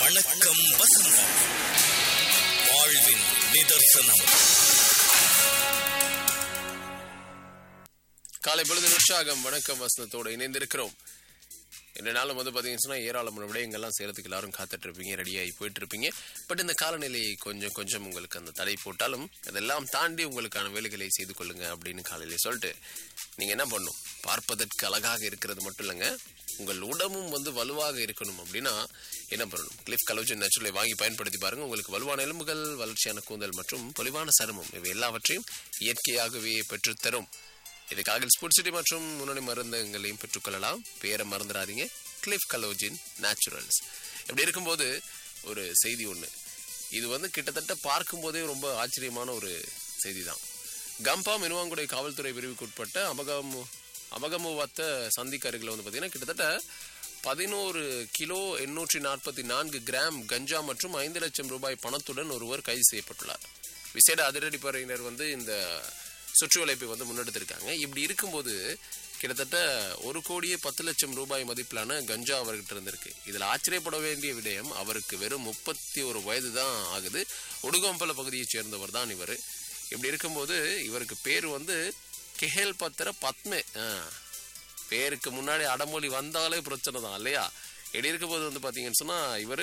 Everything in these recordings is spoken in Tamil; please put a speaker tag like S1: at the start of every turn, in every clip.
S1: வணக்கம் வசந்தம் வாழ்வின் நிதர்சனம்
S2: காலை பொழுது உற்சாகம் வணக்கம் வசனத்தோடு இணைந்திருக்கிறோம் இந்த நாளும் வந்து பார்த்தீங்கன்னு சொன்னால் ஏராளமான விடயங்கள்லாம் செய்யறதுக்கு எல்லாரும் காத்துட்டு இருப்பீங்க ரெடியாகி போயிட்டு இருப்பீங்க பட் இந்த காலநிலையை கொஞ்சம் கொஞ்சம் உங்களுக்கு அந்த தடை போட்டாலும் அதெல்லாம் தாண்டி உங்களுக்கான வேலைகளை செய்து கொள்ளுங்க அப்படின்னு காலையிலே சொல்லிட்டு நீங்கள் என்ன பண்ணும் பார்ப்பதற்கு அழகாக இருக்கிறது மட்டும் இல்லைங்க உங்கள் உடம்பும் வந்து வலுவாக இருக்கணும் அப்படின்னா என்ன பண்ணணும் கிளிஃப் கலோஜன் நேச்சுரலை வாங்கி பயன்படுத்தி பாருங்க உங்களுக்கு வலுவான எலும்புகள் வளர்ச்சியான கூந்தல் மற்றும் பொலிவான சருமம் இவை எல்லாவற்றையும் இயற்கையாகவே பெற்றுத்தரும் இதுக்காக ஸ்போர்ட் சிட்டி மற்றும் முன்னணி மருந்துகளையும் பெற்றுக்கொள்ளலாம் பேரை மறந்துடாதீங்க கிளிஃப் கலோஜின் நேச்சுரல்ஸ் இப்படி இருக்கும்போது ஒரு செய்தி ஒன்று இது வந்து கிட்டத்தட்ட பார்க்கும்போதே ரொம்ப ஆச்சரியமான ஒரு செய்தி தான் கம்பா மினுவாங்குடை காவல்துறை பிரிவுக்கு உட்பட்ட அமகமு அமகமுவத்த சந்திக்கு அருகில் வந்து பார்த்தீங்கன்னா கிட்டத்தட்ட பதினோரு கிலோ எண்ணூற்றி நாற்பத்தி நான்கு கிராம் கஞ்சா மற்றும் ஐந்து லட்சம் ரூபாய் பணத்துடன் ஒருவர் கைது செய்யப்பட்டுள்ளார் விசேட அதிரடிப்படையினர் வந்து இந்த சுற்றுவளைப்பை வந்து முன்னெடுத்திருக்காங்க இப்படி இருக்கும்போது கிட்டத்தட்ட ஒரு கோடியே பத்து லட்சம் ரூபாய் மதிப்பிலான கஞ்சா அவர்கிட்ட இருந்திருக்கு இதில் ஆச்சரியப்பட வேண்டிய விடயம் அவருக்கு வெறும் முப்பத்தி ஒரு வயது தான் ஆகுது உடுகம்பல பகுதியைச் சேர்ந்தவர் தான் இவர் இப்படி இருக்கும்போது இவருக்கு பேர் வந்து கெஹேல் பத்திர பத்மே ஆ. பேருக்கு முன்னாடி அடமொழி வந்தாலே பிரச்சனை தான் இல்லையா இப்படி இருக்கும்போது வந்து பார்த்தீங்கன்னு சொன்னால் இவர்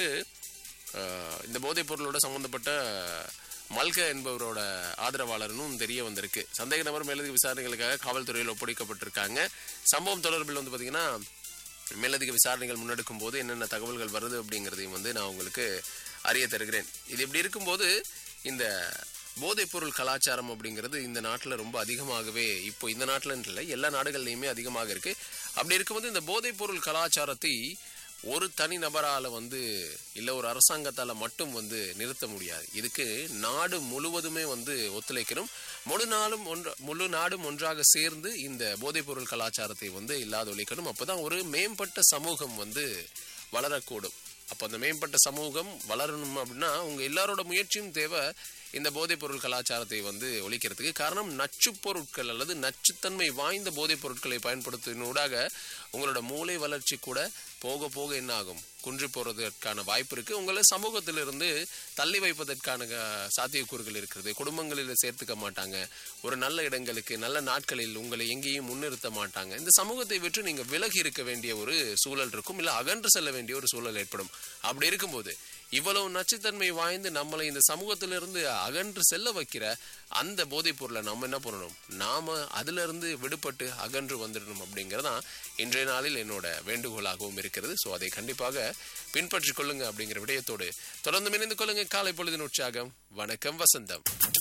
S2: இந்த போதைப் பொருளோட சம்மந்தப்பட்ட மல்க என்பவரோட ஆதரவாளர்னும் தெரிய வந்திருக்கு சந்தேக நபர் மேலதிக விசாரணைகளுக்காக காவல்துறையில் ஒப்படைக்கப்பட்டிருக்காங்க சம்பவம் தொடர்பில் வந்து பார்த்தீங்கன்னா மேலதிக விசாரணைகள் முன்னெடுக்கும் போது என்னென்ன தகவல்கள் வருது அப்படிங்கிறதையும் வந்து நான் உங்களுக்கு அறிய தருகிறேன் இது இப்படி இருக்கும்போது இந்த போதைப்பொருள் கலாச்சாரம் அப்படிங்கிறது இந்த நாட்டில் ரொம்ப அதிகமாகவே இப்போ இந்த நாட்டில் இல்லை எல்லா நாடுகள்லையுமே அதிகமாக இருக்கு அப்படி இருக்கும்போது இந்த போதைப்பொருள் கலாச்சாரத்தை ஒரு தனி நபரால வந்து இல்ல ஒரு அரசாங்கத்தால மட்டும் வந்து நிறுத்த முடியாது இதுக்கு நாடு முழுவதுமே வந்து ஒத்துழைக்கணும் முழு நாளும் ஒன்ற முழு நாடும் ஒன்றாக சேர்ந்து இந்த போதைப்பொருள் கலாச்சாரத்தை வந்து இல்லாத ஒழிக்கணும் அப்பதான் ஒரு மேம்பட்ட சமூகம் வந்து வளரக்கூடும் அப்போ அந்த மேம்பட்ட சமூகம் வளரணும் அப்படின்னா உங்க எல்லாரோட முயற்சியும் தேவை இந்த போதைப் பொருள் கலாச்சாரத்தை வந்து ஒழிக்கிறதுக்கு காரணம் நச்சுப் பொருட்கள் அல்லது நச்சுத்தன்மை வாய்ந்த போதைப் பொருட்களை பயன்படுத்துவதனூடாக உங்களோட மூளை வளர்ச்சி கூட போக போக என்ன ஆகும் குன்றி போறதற்கான வாய்ப்பு இருக்கு உங்களை சமூகத்திலிருந்து தள்ளி வைப்பதற்கான அஹ், சாத்தியக்கூறுகள் இருக்கிறது குடும்பங்களில் சேர்த்துக்க மாட்டாங்க ஒரு நல்ல இடங்களுக்கு நல்ல நாட்களில் உங்களை எங்கேயும் முன்னிறுத்த மாட்டாங்க இந்த சமூகத்தை விட்டு நீங்க விலகி இருக்க வேண்டிய ஒரு சூழல் இருக்கும் இல்ல அகன்று செல்ல வேண்டிய ஒரு சூழல் ஏற்படும் அப்படி இருக்கும்போது இவ்வளவு நச்சுத்தன்மை வாய்ந்து நம்மளை இந்த சமூகத்திலிருந்து அகன்று செல்ல வைக்கிற அந்த போதைப் பொருளை நம்ம என்ன பண்ணணும் நாம அதுல இருந்து விடுபட்டு அகன்று வந்துடணும் அப்படிங்கறதான் இன்றைய நாளில் என்னோட வேண்டுகோளாகவும் இருக்கிறது ஸோ அதை கண்டிப்பாக பின்பற்றிக் கொள்ளுங்க அப்படிங்கிற விடயத்தோடு தொடர்ந்து இணைந்து கொள்ளுங்க காலை பொழுதின் உற்சாகம் வணக்கம் வசந்தம்